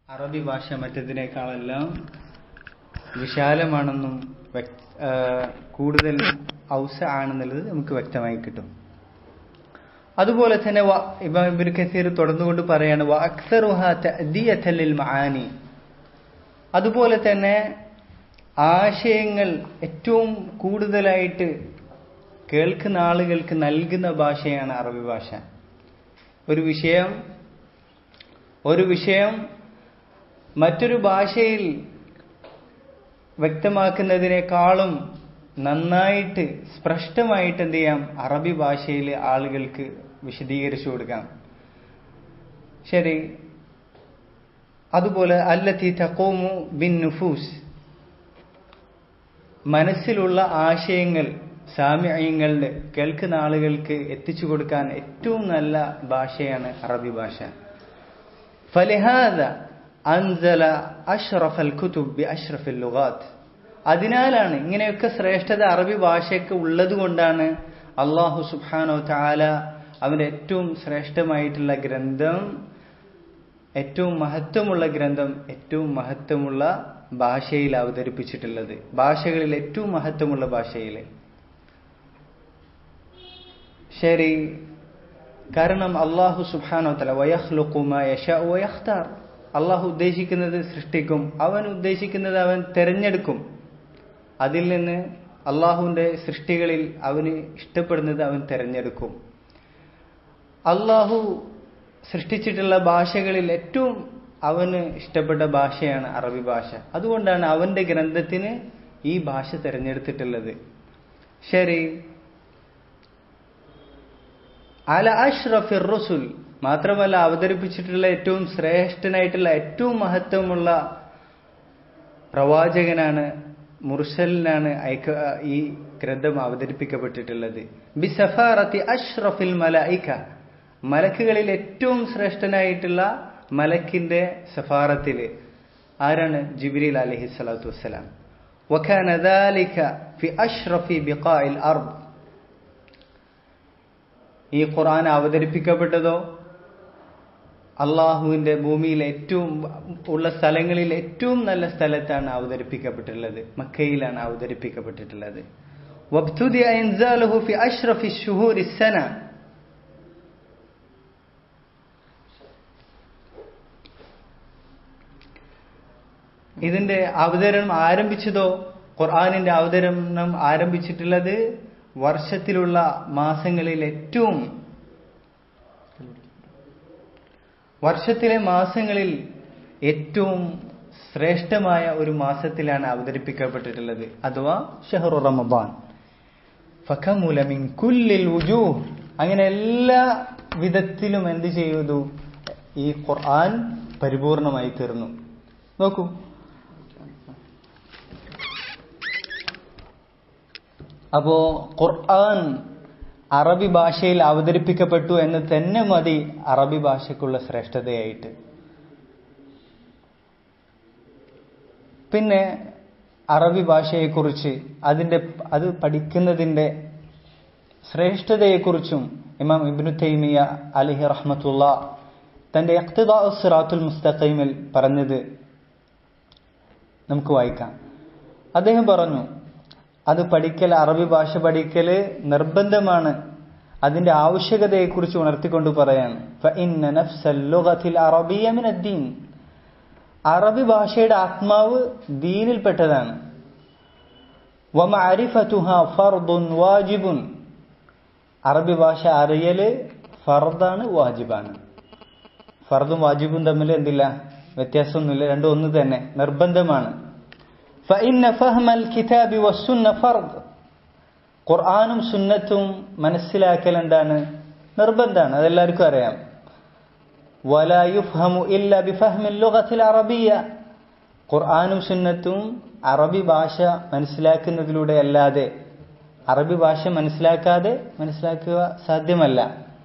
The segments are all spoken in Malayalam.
അറബി ഭാഷ മറ്റതിനേക്കാളെല്ലാം വിശാലമാണെന്നും വ്യക്- ആ, കൂടുതൽ ഔസ ആണെന്നുള്ളത് നമുക്ക് വ്യക്തമായി കിട്ടും അതുപോലെ തന്നെ വ- ഇമാം ഇബ്നു കസീർ തുടർന്നുകൊണ്ട് പറയാണ് വ അക്സറുഹ തഅദിയതൻ ലിൽ മആനി അതുപോലെ തന്നെ ആശയങ്ങൾ ഏറ്റവും കൂടുതലായിട്ട് കേൾക്കുന്ന ആളുകൾക്ക് നൽകുന്ന ഭാഷയാണ് അറബി ഭാഷ ഒരു വിഷയം ഒരു വിഷയം മറ്റൊരു ഭാഷയിൽ വ്യക്തമാക്കുന്നതിനേക്കാളും നന്നായിട്ട് സ്പഷ്ടമായിട്ട് എന്ത് ചെയ്യാം അറബി ഭാഷയിൽ ആളുകൾക്ക് വിശദീകരിച്ചു കൊടുക്കാം ശരി അതുപോലെ അല്ലത്തി തക്കോമു ബിൻ നുഫൂസ് മനസ്സിലുള്ള ആശയങ്ങൾ സാമ്യങ്ങളുടെ കേൾക്കുന്ന ആളുകൾക്ക് എത്തിച്ചു കൊടുക്കാൻ ഏറ്റവും നല്ല ഭാഷയാണ് അറബി ഭാഷ ഫലിഹാദ അൻസല അഷ്റഫൽ കുതുബ് ബി അഷ്റഫിൽ ലുഗാത്ത് അതിനാലാണ് ഇങ്ങനെയൊക്കെ ശ്രേഷ്ഠത അറബി ഭാഷയ്ക്ക് ഉള്ളത് കൊണ്ടാണ് അള്ളാഹു സുബ്ഹാനോ താല അവന്റെ ഏറ്റവും ശ്രേഷ്ഠമായിട്ടുള്ള ഗ്രന്ഥം ഏറ്റവും മഹത്വമുള്ള ഗ്രന്ഥം ഏറ്റവും മഹത്വമുള്ള ഭാഷയിൽ അവതരിപ്പിച്ചിട്ടുള്ളത് ഭാഷകളിൽ ഏറ്റവും മഹത്വമുള്ള ഭാഷയിൽ ശരി കാരണം അള്ളാഹു സുബ്ഹാനോ തല വയഹ്ലുക്കുമ യശ വയഖ്താർ അള്ളാഹു ഉദ്ദേശിക്കുന്നത് സൃഷ്ടിക്കും അവൻ ഉദ്ദേശിക്കുന്നത് അവൻ തെരഞ്ഞെടുക്കും അതിൽ നിന്ന് അള്ളാഹുവിന്റെ സൃഷ്ടികളിൽ അവന് ഇഷ്ടപ്പെടുന്നത് അവൻ തെരഞ്ഞെടുക്കും അള്ളാഹു സൃഷ്ടിച്ചിട്ടുള്ള ഭാഷകളിൽ ഏറ്റവും അവന് ഇഷ്ടപ്പെട്ട ഭാഷയാണ് അറബി ഭാഷ അതുകൊണ്ടാണ് അവന്റെ ഗ്രന്ഥത്തിന് ഈ ഭാഷ തിരഞ്ഞെടുത്തിട്ടുള്ളത് ശരി അല അഷ്റഫിർ റസുൽ മാത്രമല്ല അവതരിപ്പിച്ചിട്ടുള്ള ഏറ്റവും ശ്രേഷ്ഠനായിട്ടുള്ള ഏറ്റവും മഹത്വമുള്ള പ്രവാചകനാണ് മുർസലിനാണ് അയക്ക ഈ ഗ്രന്ഥം അവതരിപ്പിക്കപ്പെട്ടിട്ടുള്ളത് ബി സഫാറത്തി അഷ്റഫിൽ മലൈക മലക്കുകളിൽ ഏറ്റവും ശ്രേഷ്ഠനായിട്ടുള്ള മലക്കിന്റെ സഫാറത്തില് ആരാണ് ജിബ്രീൽ അലഹി സ്വലാത്തു വസ്സലാം وكان ذلك في أشرف بقاع الأرض ഈ ഖുർആൻ അവതരിപ്പിക്കപ്പെട്ടതോ അള്ളാഹുവിന്റെ ഭൂമിയിൽ ഏറ്റവും ഉള്ള സ്ഥലങ്ങളിൽ ഏറ്റവും നല്ല സ്ഥലത്താണ് അവതരിപ്പിക്കപ്പെട്ടിട്ടുള്ളത് മക്കയിലാണ് അവതരിപ്പിക്കപ്പെട്ടിട്ടുള്ളത് وابتدأ إنزاله في أشرف الشهور السنة ഇതിന്റെ അവതരണം ആരംഭിച്ചതോ ഖുർആാനിന്റെ അവതരണം ആരംഭിച്ചിട്ടുള്ളത് വർഷത്തിലുള്ള മാസങ്ങളിൽ ഏറ്റവും വർഷത്തിലെ മാസങ്ങളിൽ ഏറ്റവും ശ്രേഷ്ഠമായ ഒരു മാസത്തിലാണ് അവതരിപ്പിക്കപ്പെട്ടിട്ടുള്ളത് അഥവാ ഷഹറു റമബാൻ ഫഖമുലമിൻ കുല്ലിൽ വുജൂഹ് അങ്ങനെ എല്ലാ വിധത്തിലും എന്ത് ചെയ്തു ഈ ഖുർആൻ പരിപൂർണമായി തീർന്നു നോക്കൂ അപ്പോ ഖുർആൻ അറബി ഭാഷയിൽ അവതരിപ്പിക്കപ്പെട്ടു എന്ന് തന്നെ മതി അറബി ഭാഷയ്ക്കുള്ള ശ്രേഷ്ഠതയായിട്ട് പിന്നെ അറബി ഭാഷയെക്കുറിച്ച് അതിന്റെ അത് പഠിക്കുന്നതിന്റെ ശ്രേഷ്ഠതയെക്കുറിച്ചും ഇമാം ഇബ്നു തൈമിയ അലിഹി റഹ്മത്തുള്ള തന്റെ ഇഖ്തിദാ സിറാത്തുൽ മുസ്തഖീമിൽ പറഞ്ഞത് നമുക്ക് വായിക്കാം അദ്ദേഹം പറഞ്ഞു അത് പഠിക്കൽ അറബി ഭാഷ പഠിക്കല് നിർബന്ധമാണ് അതിന്റെ ആവശ്യകതയെക്കുറിച്ച് ഉണർത്തിക്കൊണ്ട് പറയാണ് ഫഇന്ന നഫ്സൽ ലുഗത്തിൽ അറബിയ മിന ദീൻ അറബി ഭാഷയുടെ ആത്മാവ് ദീനിൽപ്പെട്ടതാണ് വമഅരിഫതുഹ ഫർദുൻ വാജിബുൻ അറബി ഭാഷ അറിയല് ഫർദാണ് വാജിബാണ് ഫർദും വാജിബും തമ്മിൽ എന്തില്ല വ്യത്യാസമൊന്നുമില്ല രണ്ടും ഒന്ന് തന്നെ നിർബന്ധമാണ് فإن فهم الكتاب والسنة فرض ഖുർആാനും സുന്നത്തും മനസ്സിലാക്കൽ എന്താണ് നിർബന്ധമാണ് അതെല്ലാവർക്കും അറിയാം ولا يفهم إلا بفهم اللغة العربية ഖുർആാനും സുന്നത്തും അറബി ഭാഷ മനസ്സിലാക്കുന്നതിലൂടെ അല്ലാതെ അറബി ഭാഷ മനസ്സിലാക്കാതെ മനസ്സിലാക്കുക സാധ്യമല്ല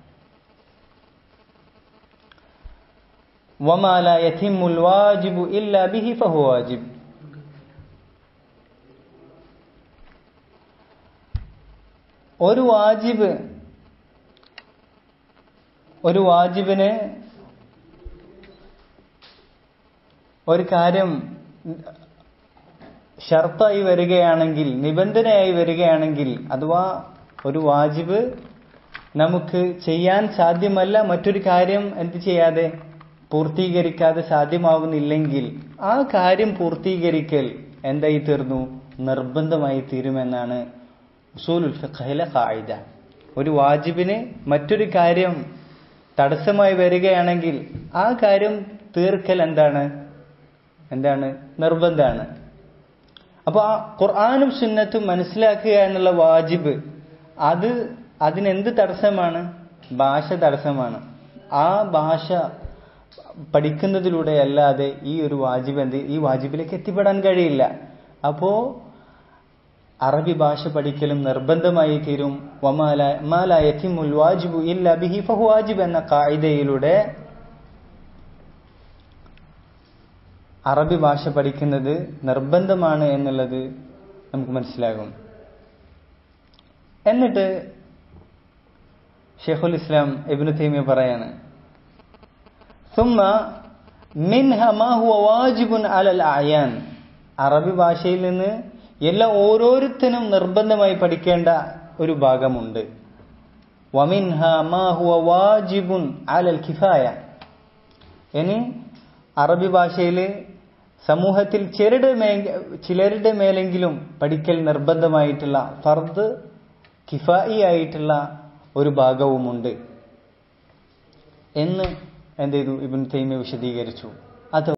وما لا يتم الواجب إلا به فهو واجب ഒരു വാജിബ് ഒരു വാജിബിന് ഒരു കാര്യം ഷർത്തായി വരികയാണെങ്കിൽ നിബന്ധനയായി വരികയാണെങ്കിൽ അഥവാ ഒരു വാജിബ് നമുക്ക് ചെയ്യാൻ സാധ്യമല്ല മറ്റൊരു കാര്യം എന്ത് ചെയ്യാതെ പൂർത്തീകരിക്കാതെ സാധ്യമാവുന്നില്ലെങ്കിൽ ആ കാര്യം പൂർത്തീകരിക്കൽ എന്തായി തീർന്നു നിർബന്ധമായി തീരുമെന്നാണ് ഉസൂലുൽ ഫിഖഹിലെ ഖായിദ ഒരു വാജിബിന് മറ്റൊരു കാര്യം തടസ്സമായി വരികയാണെങ്കിൽ ആ കാര്യം തീർക്കൽ എന്താണ് എന്താണ് നിർബന്ധമാണ് അപ്പോൾ ആ ഖുർആാനും സുന്നത്തും മനസ്സിലാക്കുക എന്നുള്ള വാജിബ് അത് അതിനെന്ത് തടസ്സമാണ് ഭാഷ തടസ്സമാണ് ആ ഭാഷ പഠിക്കുന്നതിലൂടെ അല്ലാതെ ഈ ഒരു വാജിബ് എന്ത് ഈ വാജിബിലേക്ക് എത്തിപ്പെടാൻ കഴിയില്ല അപ്പോ അറബി ഭാഷ പഠിക്കലും നിർബന്ധമായി തീരും വമാല മാല യത്തിമുൽ വാജിബു ഇല്ല ബിഹി ഫഹു വാജിബ് എന്ന കായികയിലൂടെ അറബി ഭാഷ പഠിക്കുന്നത് നിർബന്ധമാണ് എന്നുള്ളത് നമുക്ക് മനസ്സിലാകും എന്നിട്ട് ഷെയ്ഖുൽ ഇസ്ലാം ഇബ്നു തൈമിയ പറയാണ് ثم منها ما هو واجب على الأعيان അറബി ഭാഷയിൽ നിന്ന് എല്ലാ ഓരോരുത്തരും നിർബന്ധമായി പഠിക്കേണ്ട ഒരു ഭാഗമുണ്ട് വമിൻഹ മാ ഹുവ വാജിബുൻ അലൽ കിഫായ ഇനി അറബി ഭാഷയിൽ സമൂഹത്തിൽ ചിലരുടെ മേ ചിലരുടെ മേലെങ്കിലും പഠിക്കൽ നിർബന്ധമായിട്ടുള്ള ഫർദ് കിഫായി ആയിട്ടുള്ള ഒരു ഭാഗവുമുണ്ട് എന്ന് എന്ത് ചെയ്തു ഇബിൻ തൈമ വിശദീകരിച്ചു അത്